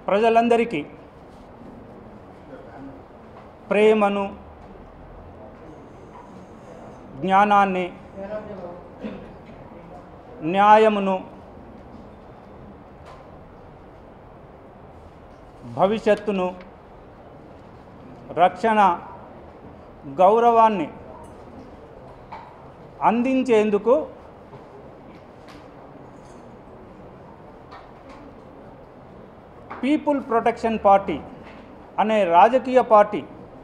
ప్రజలందరికీ ప్రేమను జ్ఞానాన్ని న్యాయమును భవిష్యత్తును రక్షణ గౌరవాన్ని అందించేందుకు పీపుల్ ప్రొటెక్షన్ పార్టీ అనే రాజకీయ పార్టీ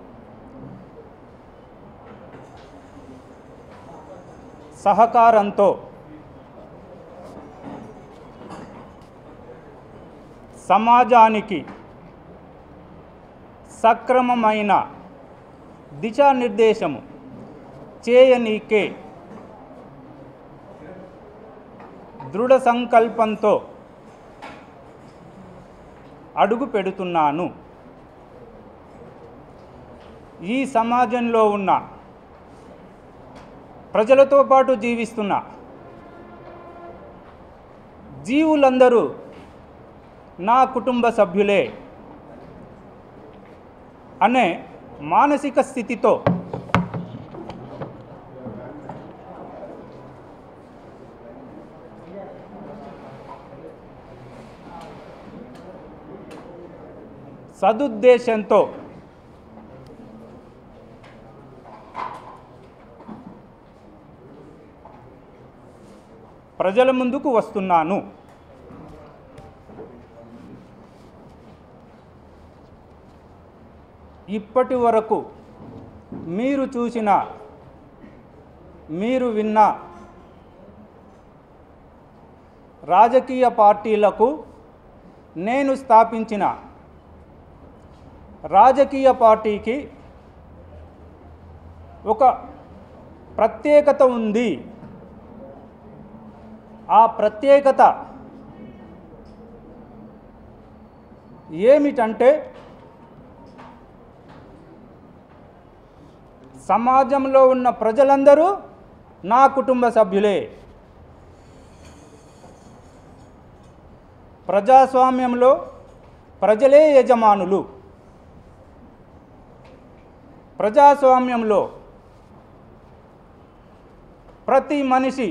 సహకారంతో సమాజానికి సక్రమమైన దిశానిర్దేశము చేయనీకే దృఢ సంకల్పంతో అడుగు పెడుతున్నాను ఈ సమాజంలో ఉన్న ప్రజలతో పాటు జీవిస్తున్న జీవులందరూ నా కుటుంబ సభ్యులే అనే మానసిక స్థితితో సదుద్దేశంతో ప్రజల ముందుకు వస్తున్నాను ఇప్పటి వరకు మీరు చూసిన మీరు విన్న రాజకీయ పార్టీలకు నేను స్థాపించిన రాజకీయ పార్టీకి ఒక ప్రత్యేకత ఉంది ఆ ప్రత్యేకత ఏమిటంటే సమాజంలో ఉన్న ప్రజలందరూ నా కుటుంబ సభ్యులే ప్రజాస్వామ్యంలో ప్రజలే యజమానులు ప్రజాస్వామ్యంలో ప్రతి మనిషి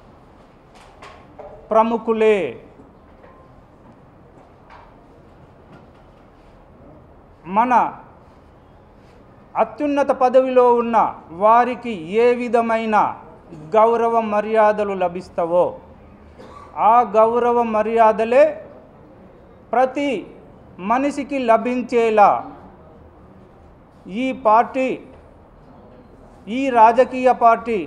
ప్రముఖులే మన అత్యున్నత పదవిలో ఉన్న వారికి ఏ విధమైన గౌరవ మర్యాదలు లభిస్తావో ఆ గౌరవ మర్యాదలే ప్రతి మనిషికి లభించేలా ఈ పార్టీ ఈ రాజకీయ పార్టీ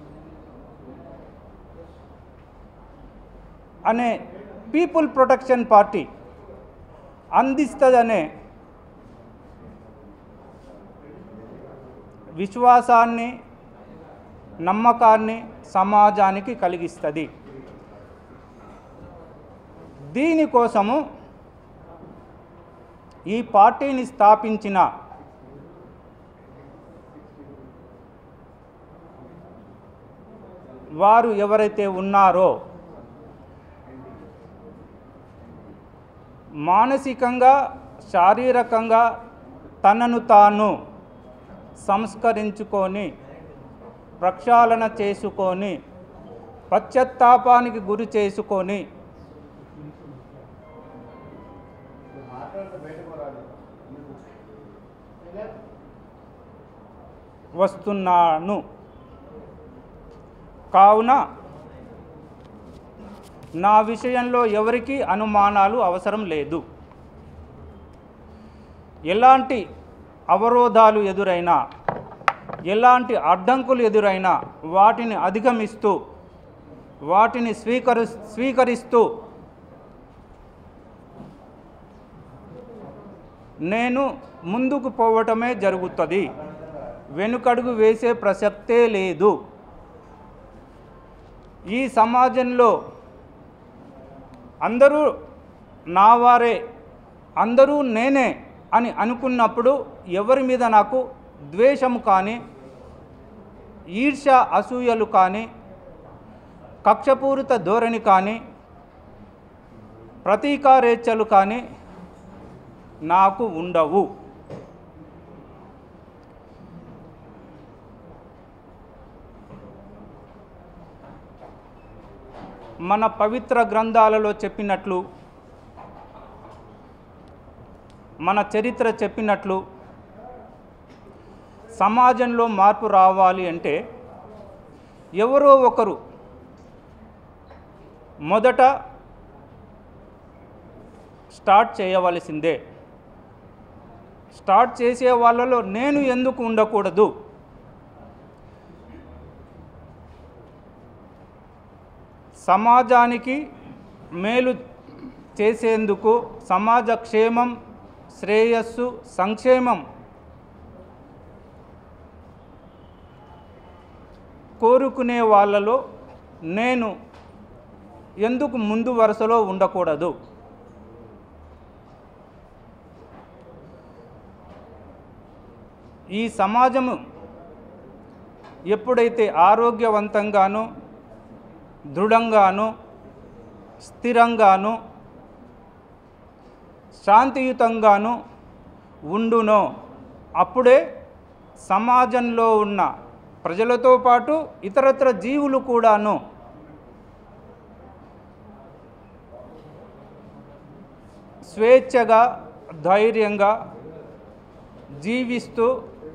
అనే పీపుల్ ప్రొటెక్షన్ పార్టీ అందిస్తుందనే విశ్వాసాన్ని నమ్మకాన్ని సమాజానికి కలిగిస్తుంది దీనికోసము ఈ పార్టీని స్థాపించిన వారు ఎవరైతే ఉన్నారో మానసికంగా శారీరకంగా తనను తాను సంస్కరించుకొని ప్రక్షాళన చేసుకొని పశ్చత్తాపానికి గురి చేసుకొని వస్తున్నాను కావున నా విషయంలో ఎవరికీ అనుమానాలు అవసరం లేదు ఎలాంటి అవరోధాలు ఎదురైనా ఎలాంటి అడ్డంకులు ఎదురైనా వాటిని అధిగమిస్తూ వాటిని స్వీకరి స్వీకరిస్తూ నేను ముందుకు పోవటమే జరుగుతుంది వెనుకడుగు వేసే ప్రసక్తే లేదు ఈ సమాజంలో అందరూ నా వారే అందరూ నేనే అని అనుకున్నప్పుడు ఎవరి మీద నాకు ద్వేషము కానీ ఈర్ష అసూయలు కానీ కక్షపూరిత ధోరణి కానీ ప్రతీకారేచ్ఛలు కానీ నాకు ఉండవు మన పవిత్ర గ్రంథాలలో చెప్పినట్లు మన చరిత్ర చెప్పినట్లు సమాజంలో మార్పు రావాలి అంటే ఎవరో ఒకరు మొదట స్టార్ట్ చేయవలసిందే స్టార్ట్ చేసే వాళ్ళలో నేను ఎందుకు ఉండకూడదు సమాజానికి మేలు చేసేందుకు సమాజ క్షేమం శ్రేయస్సు సంక్షేమం కోరుకునే వాళ్ళలో నేను ఎందుకు ముందు వరుసలో ఉండకూడదు ఈ సమాజము ఎప్పుడైతే ఆరోగ్యవంతంగాను దృఢంగాను స్థిరంగాను శాంతియుతంగాను ఉండునో అప్పుడే సమాజంలో ఉన్న ప్రజలతో పాటు ఇతరత్ర జీవులు కూడాను స్వేచ్ఛగా ధైర్యంగా జీవిస్తూ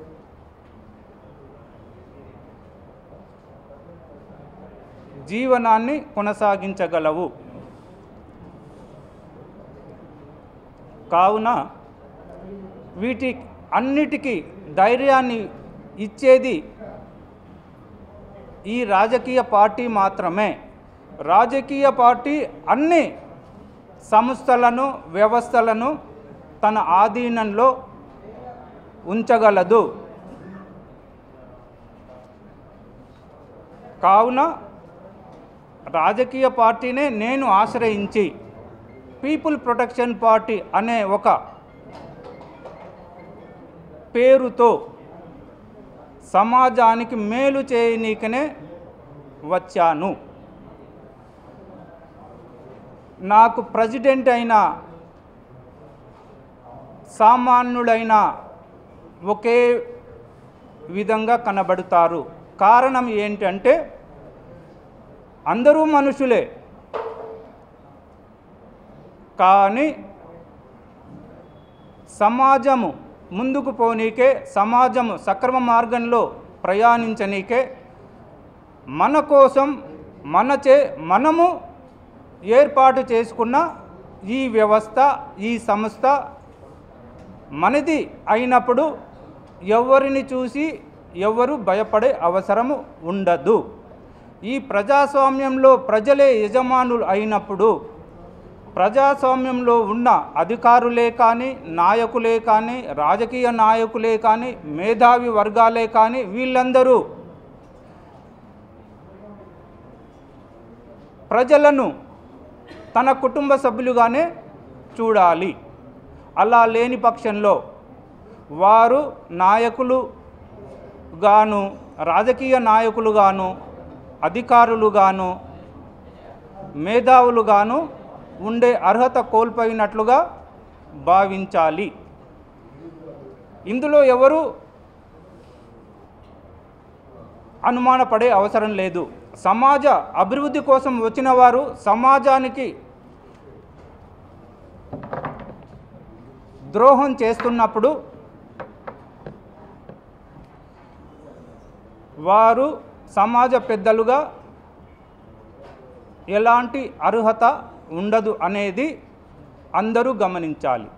జీవనాన్ని కొనసాగించగలవు కావున వీటి అన్నిటికీ ధైర్యాన్ని ఇచ్చేది ఈ రాజకీయ పార్టీ మాత్రమే రాజకీయ పార్టీ అన్ని సంస్థలను వ్యవస్థలను తన ఆధీనంలో ఉంచగలదు కావున రాజకీయ పార్టీనే నేను ఆశ్రయించి పీపుల్ ప్రొటెక్షన్ పార్టీ అనే ఒక పేరుతో సమాజానికి మేలు చేయనీకనే వచ్చాను నాకు ప్రెసిడెంట్ అయిన సామాన్యుడైన ఒకే విధంగా కనబడుతారు కారణం ఏంటంటే అందరూ మనుషులే కానీ సమాజము ముందుకు పోనీకే సమాజము సక్రమ మార్గంలో ప్రయాణించనీకే మన కోసం మన చే మనము ఏర్పాటు చేసుకున్న ఈ వ్యవస్థ ఈ సంస్థ మనది అయినప్పుడు ఎవరిని చూసి ఎవరు భయపడే అవసరము ఉండదు ఈ ప్రజాస్వామ్యంలో ప్రజలే యజమానులు అయినప్పుడు ప్రజాస్వామ్యంలో ఉన్న అధికారులే కానీ నాయకులే కానీ రాజకీయ నాయకులే కానీ మేధావి వర్గాలే కానీ వీళ్ళందరూ ప్రజలను తన కుటుంబ సభ్యులుగానే చూడాలి అలా లేని పక్షంలో వారు నాయకులు గాను రాజకీయ నాయకులుగాను అధికారులుగాను మేధావులుగాను ఉండే అర్హత కోల్పోయినట్లుగా భావించాలి ఇందులో ఎవరు అనుమానపడే అవసరం లేదు సమాజ అభివృద్ధి కోసం వచ్చిన వారు సమాజానికి ద్రోహం చేస్తున్నప్పుడు వారు సమాజ పెద్దలుగా ఎలాంటి అర్హత ఉండదు అనేది అందరూ గమనించాలి